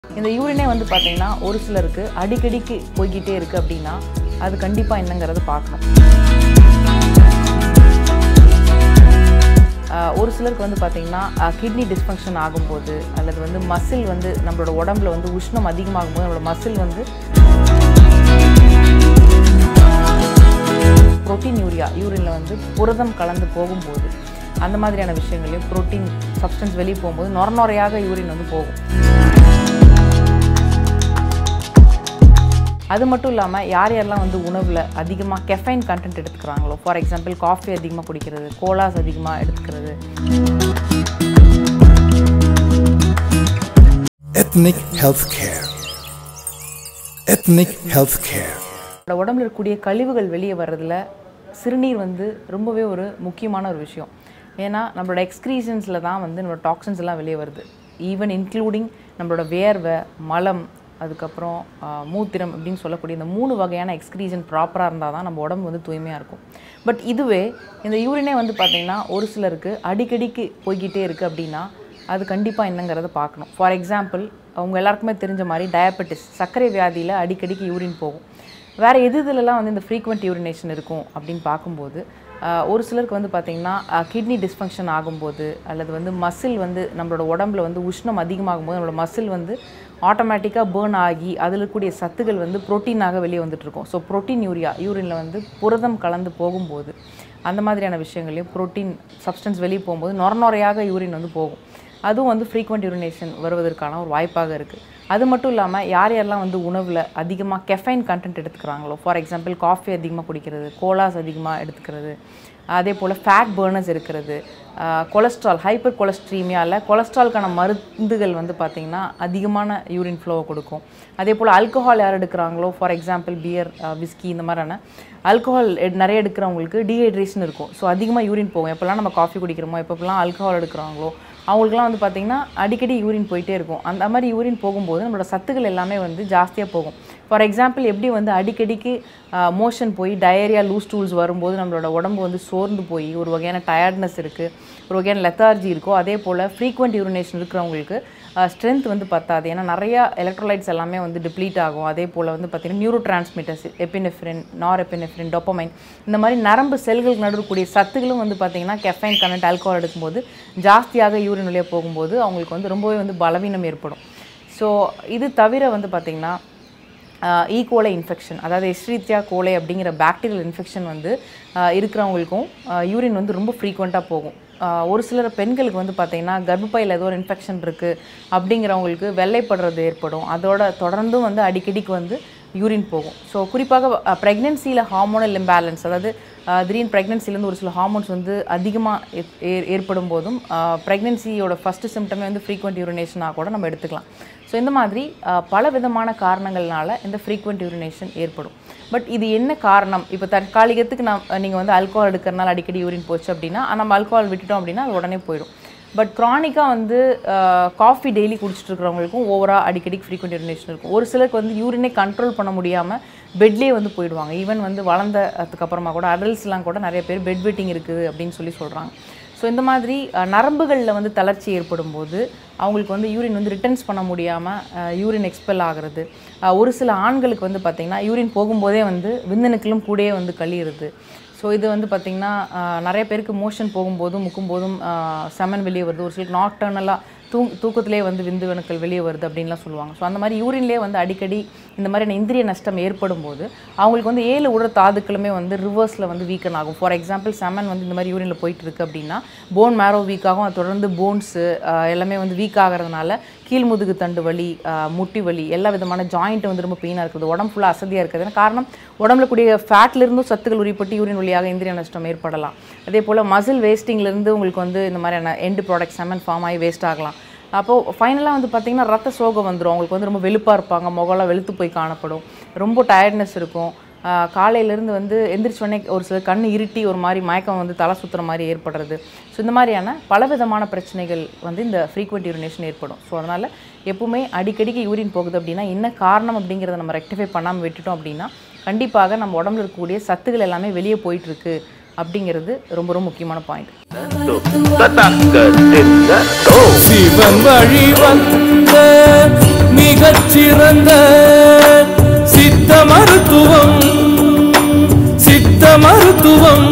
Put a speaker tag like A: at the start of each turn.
A: இந்த யூரினே வந்து பார்த்தீங்கன்னா ஒரு சிலருக்கு அடிக்கடிக்கு போய்கிட்டே இருக்குது அப்படின்னா அது கண்டிப்பாக என்னங்கிறத பார்க்கணும் ஆஹ் ஒரு சிலருக்கு வந்து பார்த்திங்கன்னா கிட்னி டிஸ்ஃபங்க்ஷன் ஆகும்போது அல்லது வந்து மசில் வந்து நம்மளோட உடம்புல வந்து உஷ்ணம் அதிகமாகும் போது நம்மளோட மசில் வந்து புரோட்டீன் யூரியா யூரினில் வந்து புரதம் கலந்து போகும்போது அந்த மாதிரியான விஷயங்களையும் புரோட்டீன் சப்ஸ்டன்ஸ் வெளியே போகும்போது நொர நொறையாக யூரின் வந்து போகும் அது மட்டும் இல்லாமல் யார் யாரெல்லாம் வந்து உணவில் அதிகமாக கெஃபைன் கண்டென்ட் எடுத்துக்கிறாங்களோ ஃபார் எக்ஸாம்பிள் காஃபி அதிகமாக குடிக்கிறது கோலாஸ் அதிகமாக எடுத்துக்கிறது
B: Ethnic Healthcare. Ethnic Healthcare.
A: நம்மளோட உடம்புல இருக்கக்கூடிய கழிவுகள் வெளியே வர்றதுல சிறுநீர் வந்து ரொம்பவே ஒரு முக்கியமான ஒரு விஷயம் ஏன்னா நம்மளோட எக்ஸ்க்ரீஷன்ஸில் தான் வந்து நம்மளோட டாக்ஸின்ஸ் எல்லாம் வெளியே வருது ஈவன் இன்க்ளூடிங் நம்மளோட வேர்வை மலம் அதுக்கப்புறம் ஆஹ், மூத்திரம் அப்படின்னு சொல்லக்கூடிய இந்த மூணு வகையான எக்ஸ்க்ரீஷன் ப்ராப்பராக இருந்தால் தான் நம்ம உடம்பு வந்து தூய்மையாக இருக்கும் பட் இதுவே இந்த யூரினே வந்து பார்த்திங்கன்னா ஒரு சிலருக்கு அடிக்கடிக்கு போய்கிட்டே இருக்குது அப்படின்னா அது கண்டிப்பாக என்னங்கிறத பார்க்கணும் ஃபார் எக்ஸாம்பிள் அவங்க எல்லாருக்குமே தெரிஞ்ச மாதிரி டயபெட்டிஸ் சர்க்கரை வியாதியில் அடிக்கடிக்கு யூரின் போகும் வேறு எது இதுலலாம் வந்து இந்த ஃப்ரீக்வெண்ட் யூரினேஷன் இருக்கும் அப்படின்னு பார்க்கும்போது ஆஹ், ஒரு சிலருக்கு வந்து பார்த்திங்கன்னா கிட்னி டிஸ்ஃபங்க்ஷன் ஆகும்போது அல்லது வந்து மசில் வந்து நம்மளோட உடம்புல வந்து உஷ்ணம் அதிகமாகும் போது நம்மளோட மசில் வந்து ஆட்டோமேட்டிக்காக பேர்ன் ஆகி அதில் இருக்கக்கூடிய சத்துக்கள் வந்து புரோட்டீனாக வெளியே வந்துட்டு இருக்கும் ஸோ புரோட்டீன் யூரியா யூரினில் வந்து புரதம் கலந்து போகும்போது அந்த மாதிரியான விஷயங்களையும் புரோட்டீன் சப்ஸ்டன்ஸ் வெளியே போகும்போது நொர நொறையாக யூரின் வந்து போகும் அதுவும் வந்து ஃப்ரீக்வெண்ட் யூரினேஷன் வருவதற்கான ஒரு வாய்ப்பாக இருக்குது அது மட்டும் இல்லாமல் யார் யாரெல்லாம் வந்து உணவில் அதிகமாக கெஃபைன் கண்டென்ட் எடுத்துக்கிறாங்களோ ஃபார் எக்ஸாம்பிள் காஃபி அதிகமாக குடிக்கிறது கோலாஸ் அதிகமாக எடுத்துக்கிறது அதே போல் ஃபேட் பர்னர்ஸ் இருக்கிறது கொலஸ்ட்ரால் ஹைப்பர் கொலஸ்ட்ரீமியாவில் கொலஸ்ட்ரால்கான மருந்துகள் வந்து பார்த்திங்கன்னா அதிகமான யூரின் ஃப்ளோவை கொடுக்கும் அதே போல் ஆல்கஹால் யார் எடுக்கிறாங்களோ ஃபார் எக்ஸாம்பிள் பியர் விஸ்கி இந்த மாதிரியான ஆல்கஹால் நிறைய எடுக்கிறவங்களுக்கு டீஹைட்ரேஷன் இருக்கும் ஸோ அதிகமாக யூரின் போகும் எப்போல்லாம் நம்ம காஃபி குடிக்கிறோமோ எப்பப்பெல்லாம் ஆல்கஹால் எடுக்கிறாங்களோ அவங்களுக்குலாம் வந்து பார்த்திங்கன்னா அடிக்கடி யூரின் போயிட்டே இருக்கும் அந்த மாதிரி யூரின் போகும்போது நம்மளோட சத்துக்கள் எல்லாமே வந்து ஜாஸ்தியாக போகும் ஃபார் எக்ஸாம்பிள் எப்படி வந்து அடிக்கடிக்கு மோஷன் போய் டயரியா லூஸ் டூல்ஸ் வரும்போது நம்மளோட உடம்பு வந்து சோர்ந்து போய் ஒரு வகையான டயர்ட்னஸ் இருக்குது ஒரு வகையான லெத்தார்ஜி இருக்கோ அதே போல் ஃப்ரீக்வெண்ட் யூரினேஷன் இருக்கிறவங்களுக்கு ஸ்ட்ரென்த் வந்து பத்தாது ஏன்னா நிறையா எலக்ட்ரோலைட்ஸ் எல்லாமே வந்து டிப்ளீட் ஆகும் அதே போல் வந்து பார்த்திங்கன்னா நியூரோ டிரான்ஸ்மிட்டர்ஸ் எப்பினெஃப்ரின் நார் எப்பினெஃப்ரின் டொப்பமைன் இந்த மாதிரி நரம்பு செல்களுக்கு நடுக்கூடிய சத்துகளும் வந்து பார்த்திங்கன்னா கெஃபைன் கனெக்ட் ஆல்கோஹால் எடுக்கும்போது ஜாஸ்தியாக யூரின் வழியாக போகும்போது அவங்களுக்கு வந்து ரொம்பவே வந்து பலவீனம் ஏற்படும் ஸோ இது தவிர வந்து பார்த்திங்கன்னா ஈகோலை இன்ஃபெக்ஷன் அதாவது எஸ்ரீத்தியா கோலை அப்படிங்கிற பாக்டீரியல் இன்ஃபெக்ஷன் வந்து ஆஹ் இருக்கிறவங்களுக்கும் யூரின் வந்து ரொம்ப ஃப்ரீக்வெண்ட்டாக போகும் ஆஹ் ஒரு சிலர் பெண்களுக்கு வந்து பார்த்திங்கன்னா கர்ப்பப்பையில் ஏதோ ஒரு இன்ஃபெக்ஷன் இருக்குது அப்படிங்கிறவங்களுக்கு வெள்ளைப்படுறது ஏற்படும் அதோட தொடர்ந்தும் வந்து அடிக்கடிக்கு வந்து யூரின் போகும் ஸோ குறிப்பாக ப்ரெக்னென்சியில் ஹார்மோனல் இம்பேலன்ஸ் அதாவது ஆஹ் திடீர்னு ப்ரெக்னென்சிலேருந்து ஒரு சில ஹார்மோன்ஸ் வந்து அதிகமாக ஏற்படும் போதும் ப்ரெக்னென்சியோட ஃபஸ்ட்டு சிம்டமே வந்து ஃப்ரீக்வெண்ட் யூரினேஷனாக கூட நம்ம எடுத்துக்கலாம் ஸோ இந்த மாதிரி ஆஹ் பல விதமான காரணங்கள்னால இந்த ஃப்ரீக்வெண்ட் யூரினேஷன் ஏற்படும் பட் இது என்ன காரணம் இப்போ தற்காலிகத்துக்கு நான் நீங்கள் வந்து ஆல்கோஹால் எடுக்கிறனால அடிக்கடி யூரின் போச்சு அப்படின்னா நம்ம ஆல்கோஹால் விட்டுட்டோம் அப்படின்னா அது உடனே போயிடும் பட் க்ரானிக்காக வந்து காஃபி டெய்லி குடிச்சிட்டு இருக்கிறவங்களுக்கும் ஓவராக அடிக்கடி ஃப்ரீக்வெண்ட் யூரினேஷன் இருக்கும் ஒரு சிலருக்கு வந்து யூரினே கண்ட்ரோல் பண்ண முடியாமல் பெட்லேயே வந்து போயிடுவாங்க ஈவன் வந்து வளர்ந்ததுக்கு அப்புறமா கூட அடல்ட்ஸ்லாம் கூட நிறைய பேர் பெட் வெட்டிங் இருக்குது அப்படின்னு சொல்லி சொல்கிறாங்க ஸோ இந்த மாதிரி நரம்புகளில் வந்து தளர்ச்சி ஏற்படும் போது அவங்களுக்கு வந்து யூரின் வந்து ரிட்டர்ன்ஸ் பண்ண முடியாமல் யூரின் எக்ஸ்பெல் ஆகிறது அஹ் ஒரு சில ஆண்களுக்கு வந்து பார்த்திங்கன்னா யூரின் போகும்போதே வந்து விந்தணுக்களும் கூடயே வந்து கழியிறது ஸோ இது வந்து பார்த்திங்கன்னா ஆஹ் நிறைய பேருக்கு மோஷன் போகும்போதும் முக்கும்போதும் ஆஹ் செமன் வெளியே வருது ஒரு சிலருக்கு நாக்டர்னலாக தூ தூக்கத்திலே வந்து விந்துவணுக்கள் வெளியே வருது அப்படின்லாம் சொல்லுவாங்க ஸோ அந்த மாதிரி யூரின்லேயே வந்து அடிக்கடி இந்த மாதிரியான இந்திரிய நஷ்டம் ஏற்படும் போது அவங்களுக்கு வந்து ஏழு உடல் தாதுக்களுமே வந்து ரிவர்ஸில் வந்து வீக்கன் ஆகும் ஃபார் எக்ஸாம்பிள் செமன் வந்து இந்த மாதிரி யூரினில் போயிட்டு இருக்கு அப்படின்னா போன் மேரோ வீக் ஆகும் அது தொடர்ந்து போன்ஸு எல்லாமே வந்து வீக் ஆகிறதுனால கீழ்முதுகு தண்டு வலி ஆஹ் முட்டி வலி எல்லா விதமான ஜாயிண்ட் வந்து ரொம்ப பெயினாக இருக்குது உடம்பு ஃபுல்லாக அசதியாக இருக்குது ஏன்னா காரணம் உடம்புல கூடிய ஃபேட்ல இருந்தும் சத்துக்கள் உரிப்பட்டு யூரின் வழியாக இந்திரிய நஷ்டம் ஏற்படலாம் அதே போல் மசில் வேஸ்டிங்லேருந்து உங்களுக்கு வந்து இந்த மாதிரியான எண்டு ப்ராடக்ட் செமன் ஃபார்ம் ஆகி வேஸ்ட் ஆகலாம் அப்போது ஃபைனலாக வந்து பார்த்திங்கன்னா ரத்த சோகம் வந்துடும் அவங்களுக்கு வந்து ரொம்ப வெளுப்பாக இருப்பாங்க முகம்லாம் வெளுத்து போய் காணப்படும் ரொம்ப டயர்ட்னஸ் இருக்கும் ஆஹ் காலையிலேருந்து வந்து எந்திரிச்ச உடனே ஒரு சில கண் இருட்டி ஒரு மாதிரி மயக்கம் வந்து தலை சுற்றுற மாதிரி ஏற்படுறது ஸோ இந்த மாதிரியான பலவிதமான பிரச்சனைகள் வந்து இந்த ஃப்ரீக்வெண்ட் யூரினேஷன் ஏற்படும் ஸோ அதனால் எப்பவுமே அடிக்கடிக்கு யூரின் போகுது அப்படின்னா என்ன காரணம் அப்படிங்கிறத நம்ம ரெக்டிஃபை பண்ணாமல் விட்டுட்டோம் அப்படின்னா கண்டிப்பாக நம்ம உடம்புல இருக்கக்கூடிய சத்துக்கள் எல்லாமே வெளியே போயிட்டுருக்கு அப்படிங்கிறது ரொம்ப ரொம்ப முக்கியமான பாயிண்ட்
C: சிவன் வழி வந்த மிகச்சிறந்த சித்த மருத்துவம் சித்த மருத்துவம்